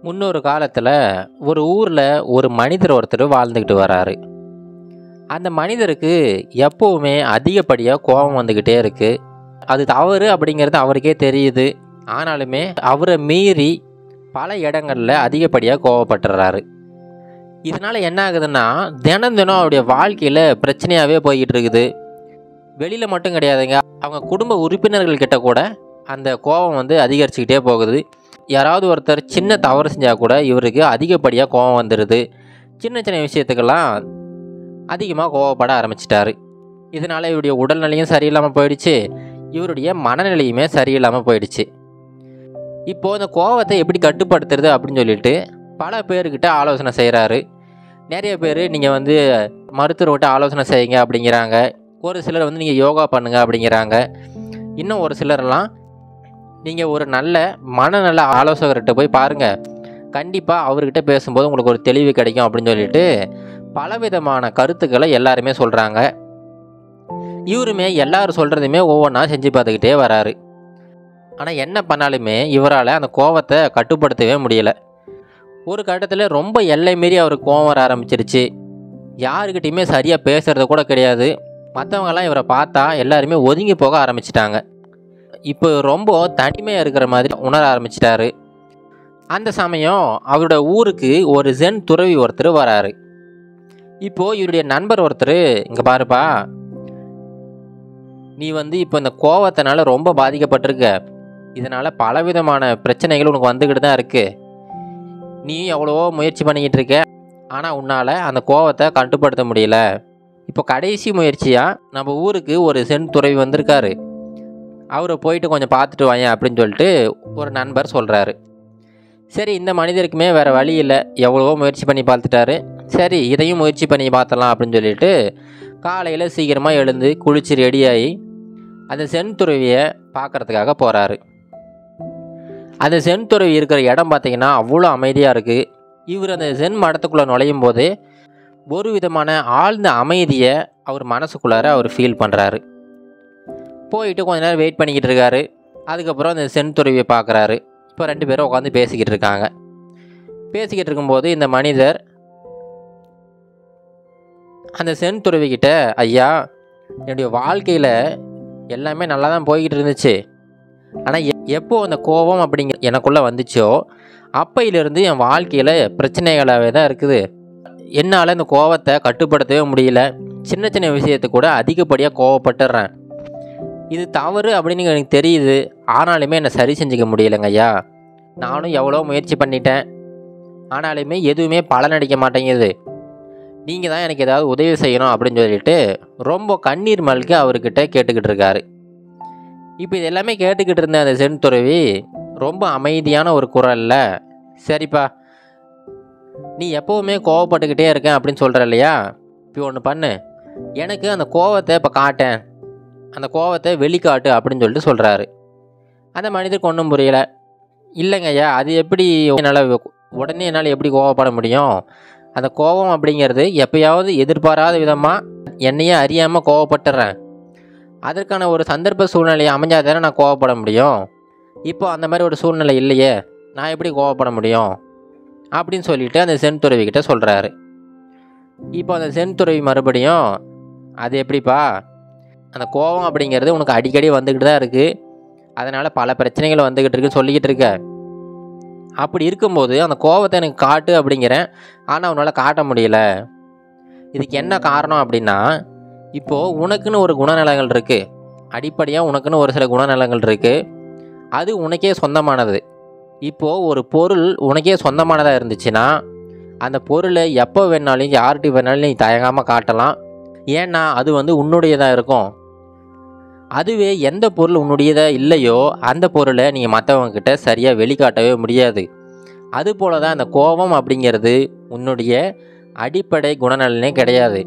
முன்னொரு காலத்தில் ஒரு ஊரில் ஒரு மனிதர் ஒருத்தர் வாழ்ந்துக்கிட்டு வராரு அந்த மனிதருக்கு எப்போவுமே அதிகப்படியாக கோபம் வந்துக்கிட்டே இருக்குது அது தவறு அப்படிங்கிறது அவருக்கே தெரியுது ஆனாலுமே அவரை மீறி பல இடங்களில் அதிகப்படியாக கோவப்பட்டுறாரு இதனால் என்ன ஆகுதுன்னா தினம் தினம் அவருடைய வாழ்க்கையில் பிரச்சனையாகவே போய்கிட்டு இருக்குது வெளியில் மட்டும் கிடையாதுங்க அவங்க குடும்ப உறுப்பினர்கள் கிட்ட கூட அந்த கோபம் வந்து அதிகரிச்சுக்கிட்டே போகுது யாராவது ஒருத்தர் சின்ன தவறு செஞ்சால் கூட இவருக்கு அதிகப்படியாக கோபம் வந்துடுது சின்ன சின்ன விஷயத்துக்கெல்லாம் அதிகமாக கோவப்பட ஆரம்பிச்சிட்டாரு இதனால் இவருடைய உடல்நிலையும் சரியில்லாமல் போயிடுச்சு இவருடைய மனநிலையுமே சரியில்லாமல் போயிடுச்சு இப்போது இந்த கோவத்தை எப்படி கட்டுப்படுத்துறது அப்படின்னு சொல்லிட்டு பல பேர்கிட்ட ஆலோசனை செய்கிறாரு நிறைய பேர் நீங்கள் வந்து மருத்துவர்கிட்ட ஆலோசனை செய்யுங்க அப்படிங்கிறாங்க ஒரு சிலர் வந்து நீங்கள் யோகா பண்ணுங்க அப்படிங்கிறாங்க இன்னும் ஒரு சிலர்லாம் நீங்கள் ஒரு நல்ல மனநல ஆலோசகர்கிட்ட போய் பாருங்கள் கண்டிப்பாக அவர்கிட்ட பேசும்போது உங்களுக்கு ஒரு தெளிவு கிடைக்கும் அப்படின்னு சொல்லிட்டு பலவிதமான கருத்துக்களை எல்லாருமே சொல்கிறாங்க இவருமே எல்லாரும் சொல்கிறதுமே ஒவ்வொன்றா செஞ்சு பார்த்துக்கிட்டே வராரு ஆனால் என்ன பண்ணாலுமே இவரால் அந்த கோவத்தை கட்டுப்படுத்தவே முடியல ஒரு கட்டத்தில் ரொம்ப எல்லை மீறி அவருக்கு கோவம் வர ஆரம்பிச்சிருச்சு யாருக்கிட்டையுமே சரியாக பேசுகிறது கூட கிடையாது மற்றவங்கெல்லாம் இவரை பார்த்தா எல்லாருமே ஒதுங்கி போக ஆரம்பிச்சிட்டாங்க இப்போ ரொம்ப தனிமையாக இருக்கிற மாதிரி உணர ஆரம்பிச்சிட்டாரு அந்த சமயம் அவரோட ஊருக்கு ஒரு ஜென் துறவி ஒருத்தர் வராரு இப்போது இவருடைய நண்பர் ஒருத்தர் இங்கே பாருப்பா நீ வந்து இப்போ இந்த கோவத்தினால ரொம்ப பாதிக்கப்பட்டிருக்க இதனால் பலவிதமான பிரச்சனைகள் உனக்கு வந்துக்கிட்டு தான் இருக்குது நீ எவ்வளவோ முயற்சி பண்ணிக்கிட்டு இருக்க ஆனால் உன்னால் அந்த கோவத்தை கட்டுப்படுத்த முடியல இப்போ கடைசி முயற்சியாக நம்ம ஊருக்கு ஒரு சென் துறவி வந்திருக்காரு அவரை போயிட்டு கொஞ்சம் பார்த்துட்டு வாயேன் அப்படின்னு சொல்லிட்டு ஒரு நண்பர் சொல்கிறாரு சரி இந்த மனிதருக்குமே வேறு வழி இல்லை எவ்வளவோ முயற்சி பண்ணி பார்த்துட்டாரு சரி இதையும் முயற்சி பண்ணி பார்த்தலாம் அப்படின்னு சொல்லிட்டு காலையில் சீக்கிரமாக எழுந்து குளிச்சு ரெடியாகி அந்த சென் துறவியை பார்க்குறதுக்காக போகிறாரு அந்த சென் துறவி இருக்கிற இடம் பார்த்தீங்கன்னா அவ்வளோ அமைதியாக இருக்குது இவர் அந்த சென் மடத்துக்குள்ளே நுழையும் போது ஒரு விதமான ஆழ்ந்த அமைதியை அவர் மனசுக்குள்ளார அவர் ஃபீல் பண்ணுறாரு போயிட்டு கொஞ்ச நேரம் வெயிட் பண்ணிக்கிட்டு இருக்காரு அதுக்கப்புறம் அந்த சென் துறவியை பார்க்குறாரு இப்போ ரெண்டு பேரும் உட்காந்து பேசிக்கிட்டு இருக்காங்க பேசிக்கிட்டு இருக்கும்போது இந்த மனிதர் அந்த சென் துறவிக்கிட்ட ஐயா என்னுடைய வாழ்க்கையில் எல்லாமே நல்லா தான் போய்கிட்டு இருந்துச்சு ஆனால் எ எப்போ அந்த கோபம் அப்படிங்கிற எனக்குள்ளே வந்துச்சோ அப்பையிலிருந்து என் வாழ்க்கையில் பிரச்சனைகளாகவே தான் இருக்குது என்னால் இந்த கோவத்தை கட்டுப்படுத்தவே முடியல சின்ன சின்ன விஷயத்துக்கு கூட அதிகப்படியாக கோவப்பட்டுடுறேன் இது தவறு அப்படின்னு எனக்கு தெரியுது ஆனாலுமே என்னை சரி செஞ்சுக்க முடியலைங்க ஐயா நானும் எவ்வளோ முயற்சி பண்ணிட்டேன் ஆனாலுமே எதுவுமே பலனடிக்க மாட்டேங்குது நீங்கள் தான் எனக்கு ஏதாவது உதவி செய்யணும் அப்படின்னு சொல்லிட்டு ரொம்ப கண்ணீர் மல்க அவர்கிட்ட கேட்டுக்கிட்டு இருக்காரு இப்போ இது எல்லாமே கேட்டுக்கிட்டு இருந்த அந்த சென் துறவி ரொம்ப அமைதியான ஒரு குரலில் சரிப்பா நீ எப்போவுமே கோவப்பட்டுக்கிட்டே இருக்கேன் அப்படின்னு சொல்கிற இல்லையா இப்போ ஒன்று பண்ணு எனக்கு அந்த கோவத்தை இப்போ காட்டேன் அந்த கோவத்தை வெளிக்காட்டு அப்படின்னு சொல்லிட்டு சொல்கிறாரு அந்த மனிதருக்கு ஒன்றும் புரியல இல்லைங்க ஐயா அது எப்படி என்னால் உடனே என்னால் எப்படி கோவப்பட முடியும் அந்த கோபம் அப்படிங்கிறது எப்பயாவது எதிர்பாராத விதமாக என்னையே அறியாமல் கோவப்பட்டுறேன் அதற்கான ஒரு சந்தர்ப்ப சூழ்நிலையை அமைஞ்சால் தானே நான் கோவப்பட முடியும் இப்போ அந்த மாதிரி ஒரு சூழ்நிலை இல்லையே நான் எப்படி கோவப்பட முடியும் அப்படின்னு சொல்லிட்டு அந்த சென் துறவிக்கிட்ட சொல்கிறாரு இப்போ அந்த சென் துறவி மறுபடியும் அது எப்படிப்பா அந்த கோபம் அப்படிங்கிறது உனக்கு அடிக்கடி வந்துக்கிட்டு தான் இருக்குது அதனால் பல பிரச்சனைகள் வந்துக்கிட்டு இருக்குன்னு சொல்லிக்கிட்டு இருக்க அப்படி இருக்கும்போது அந்த கோபத்தை எனக்கு காட்டு அப்படிங்கிறேன் ஆனால் உன்னால் காட்ட முடியல இதுக்கு என்ன காரணம் அப்படின்னா இப்போது உனக்குன்னு ஒரு குணநலங்கள் இருக்குது அடிப்படையாக உனக்குன்னு ஒரு சில குணநலங்கள் இருக்குது அது உனக்கே சொந்தமானது இப்போது ஒரு பொருள் உனக்கே சொந்தமானதாக இருந்துச்சுன்னா அந்த பொருளை எப்போ வேணாலும் யார்கிட்ட வேணாலும் நீ தயங்காமல் காட்டலாம் ஏன்னா அது வந்து உன்னுடையதாக இருக்கும் அதுவே எந்த பொருள் உன்னுடையதாக இல்லையோ அந்த பொருளை நீங்கள் மற்றவங்கக்கிட்ட சரியாக வெளிக்காட்டவே முடியாது அதுபோல தான் அந்த கோபம் அப்படிங்கிறது உன்னுடைய அடிப்படை குணநலனே கிடையாது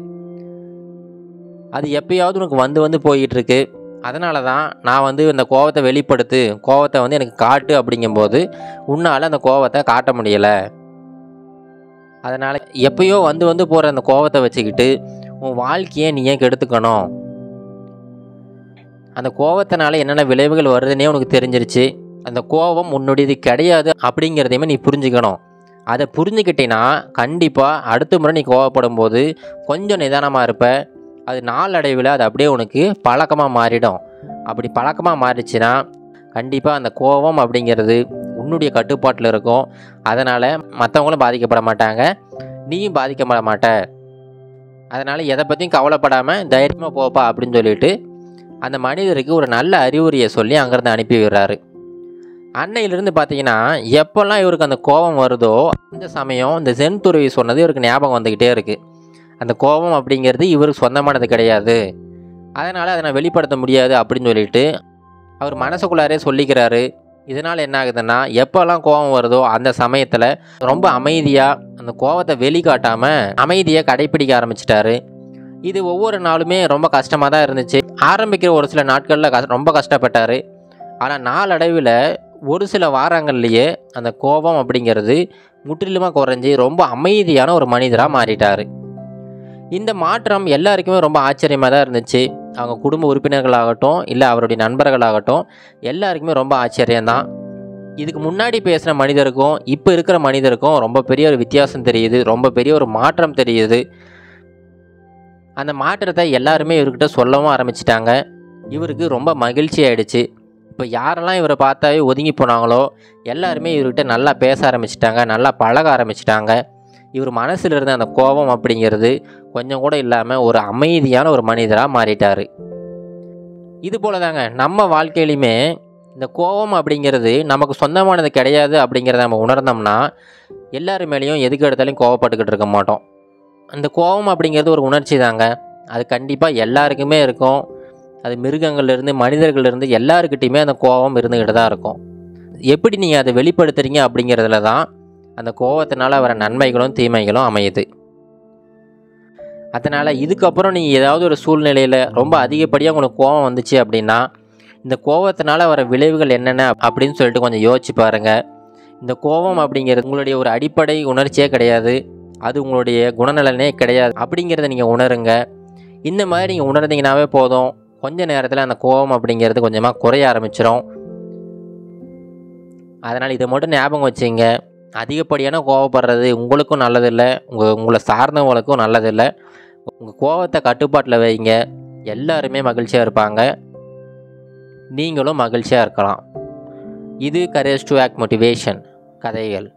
அது எப்பயாவது உனக்கு வந்து வந்து போயிட்டு இருக்கு அதனால தான் நான் வந்து இந்த கோவத்தை வெளிப்படுத்து கோவத்தை வந்து எனக்கு காட்டு அப்படிங்கும்போது உன்னால் அந்த கோவத்தை காட்ட முடியலை அதனால் எப்பயோ வந்து வந்து போகிற அந்த கோவத்தை வச்சுக்கிட்டு உன் வாழ்க்கையை நீ ஏன் கெடுத்துக்கணும் அந்த கோவத்தினால என்னென்ன விளைவுகள் வருதுன்னே உனக்கு தெரிஞ்சிருச்சு அந்த கோபம் உன்னுடையது கிடையாது அப்படிங்கிறதையுமே நீ புரிஞ்சுக்கணும் அதை புரிஞ்சுக்கிட்டீங்கன்னா கண்டிப்பாக அடுத்த முறை நீ கோவப்படும் போது கொஞ்சம் நிதானமாக இருப்ப அது நாளடைவில் அது அப்படியே உனக்கு பழக்கமாக மாறிடும் அப்படி பழக்கமாக மாறிச்சுன்னா கண்டிப்பாக அந்த கோபம் அப்படிங்கிறது உன்னுடைய கட்டுப்பாட்டில் இருக்கும் அதனால் மற்றவங்களும் பாதிக்கப்பட மாட்டாங்க நீயும் பாதிக்கப்பட மாட்ட அதனால் எதை பற்றியும் கவலைப்படாமல் தைரியமாக போப்பா அப்படின்னு சொல்லிட்டு அந்த மனிதருக்கு ஒரு நல்ல அறிவுரையை சொல்லி அங்கேருந்து அனுப்பி விடுறாரு அன்னையிலிருந்து பார்த்தீங்கன்னா எப்போல்லாம் இவருக்கு அந்த கோபம் வருதோ அந்த சமயம் இந்த சென் துறவி சொன்னது இவருக்கு ஞாபகம் வந்துக்கிட்டே இருக்குது அந்த கோபம் அப்படிங்கிறது இவருக்கு சொந்தமானது கிடையாது அதனால் அதை நான் வெளிப்படுத்த முடியாது அப்படின்னு சொல்லிட்டு அவர் மனசுக்குள்ளாரே சொல்லிக்கிறாரு இதனால் என்ன ஆகுதுன்னா எப்போல்லாம் கோபம் வருதோ அந்த சமயத்தில் ரொம்ப அமைதியாக அந்த கோபத்தை வெளிக்காட்டாமல் அமைதியை கடைப்பிடிக்க ஆரம்பிச்சிட்டாரு இது ஒவ்வொரு நாளுமே ரொம்ப கஷ்டமாக தான் இருந்துச்சு ஆரம்பிக்கிற ஒரு சில நாட்களில் கஷ் ரொம்ப கஷ்டப்பட்டார் ஆனால் நாளடைவில் ஒரு சில வாரங்கள்லேயே அந்த கோபம் அப்படிங்கிறது முற்றிலுமாக குறைஞ்சி ரொம்ப அமைதியான ஒரு மனிதராக மாறிட்டார் இந்த மாற்றம் எல்லாருக்குமே ரொம்ப ஆச்சரியமாக தான் இருந்துச்சு அவங்க குடும்ப உறுப்பினர்களாகட்டும் இல்லை அவருடைய நண்பர்களாகட்டும் எல்லாருக்குமே ரொம்ப ஆச்சரியம்தான் இதுக்கு முன்னாடி பேசின மனிதருக்கும் இப்போ இருக்கிற மனிதருக்கும் ரொம்ப பெரிய ஒரு வித்தியாசம் தெரியுது ரொம்ப பெரிய ஒரு மாற்றம் தெரியுது அந்த மாற்றத்தை எல்லாருமே இவர்கிட்ட சொல்லவும் ஆரம்பிச்சிட்டாங்க இவருக்கு ரொம்ப மகிழ்ச்சி ஆயிடுச்சு இப்போ யாரெல்லாம் இவரை பார்த்தாவே ஒதுங்கி போனாங்களோ எல்லாருமே இவர்கிட்ட நல்லா பேச ஆரம்பிச்சிட்டாங்க நல்லா பழக ஆரம்பிச்சிட்டாங்க இவர் மனசில் இருந்த அந்த கோபம் அப்படிங்கிறது கொஞ்சம் கூட இல்லாமல் ஒரு அமைதியான ஒரு மனிதராக மாறிட்டார் இது போல தாங்க நம்ம வாழ்க்கையிலுமே இந்த கோபம் அப்படிங்கிறது நமக்கு சொந்தமானது கிடையாது அப்படிங்கிறத நம்ம உணர்ந்தோம்னா எல்லார் மேலேயும் எதுக்கு எடுத்தாலும் கோவப்பட்டுக்கிட்டு இருக்க மாட்டோம் அந்த கோபம் அப்படிங்கிறது ஒரு உணர்ச்சி தாங்க அது கண்டிப்பாக எல்லாருக்குமே இருக்கும் அது மிருகங்கள்லேருந்து மனிதர்கள்லேருந்து எல்லாருக்கிட்டையுமே அந்த கோபம் இருந்துக்கிட்டு தான் இருக்கும் எப்படி நீங்கள் அதை வெளிப்படுத்துறீங்க அப்படிங்கிறதுல தான் அந்த கோபத்தினால வர நன்மைகளும் தீமைகளும் அமையுது அதனால் இதுக்கப்புறம் நீங்கள் ஏதாவது ஒரு சூழ்நிலையில் ரொம்ப அதிகப்படியாக உங்களுக்கு கோபம் வந்துச்சு அப்படின்னா இந்த கோபத்தினால வர விளைவுகள் என்னென்ன அப்படின்னு சொல்லிட்டு கொஞ்சம் யோசிச்சு பாருங்கள் இந்த கோபம் அப்படிங்கிறது உங்களுடைய ஒரு அடிப்படை உணர்ச்சியே கிடையாது அது உங்களுடைய குணநலனே கிடையாது அப்படிங்கிறத நீங்கள் உணருங்க இந்த மாதிரி நீங்கள் உணர்ந்தீங்கன்னாவே போதும் கொஞ்ச நேரத்தில் அந்த கோபம் அப்படிங்கிறது கொஞ்சமாக குறைய ஆரம்பிச்சிடும் அதனால் இதை மட்டும் ஞாபகம் வச்சுங்க அதிகப்படியான கோவப்படுறது உங்களுக்கும் நல்லதில்லை உங்கள் உங்களை சார்ந்தவங்களுக்கும் நல்லதில்லை உங்கள் கோபத்தை கட்டுப்பாட்டில் வைங்க எல்லாருமே மகிழ்ச்சியாக இருப்பாங்க நீங்களும் மகிழ்ச்சியாக இருக்கலாம் இது கரேஜ் டு ஆக்ட் மோட்டிவேஷன் கதைகள்